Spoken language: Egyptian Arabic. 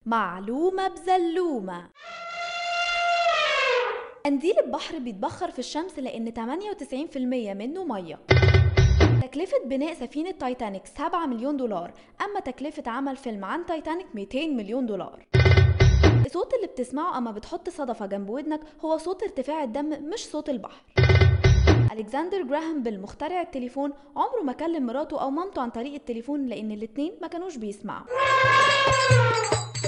معلومة بزلومة قنديل البحر بيتبخر في الشمس لأن 98% منه مية تكلفة بناء سفينة تايتانيك 7 مليون دولار أما تكلفة عمل فيلم عن تايتانيك 200 مليون دولار الصوت اللي بتسمعه أما بتحط صدفة جنب ودنك هو صوت ارتفاع الدم مش صوت البحر ألكسندر جراهام بيل مخترع التليفون عمره ما كلم مراته أو مامته عن طريق التليفون لأن الاتنين ما كانوش بيسمعوا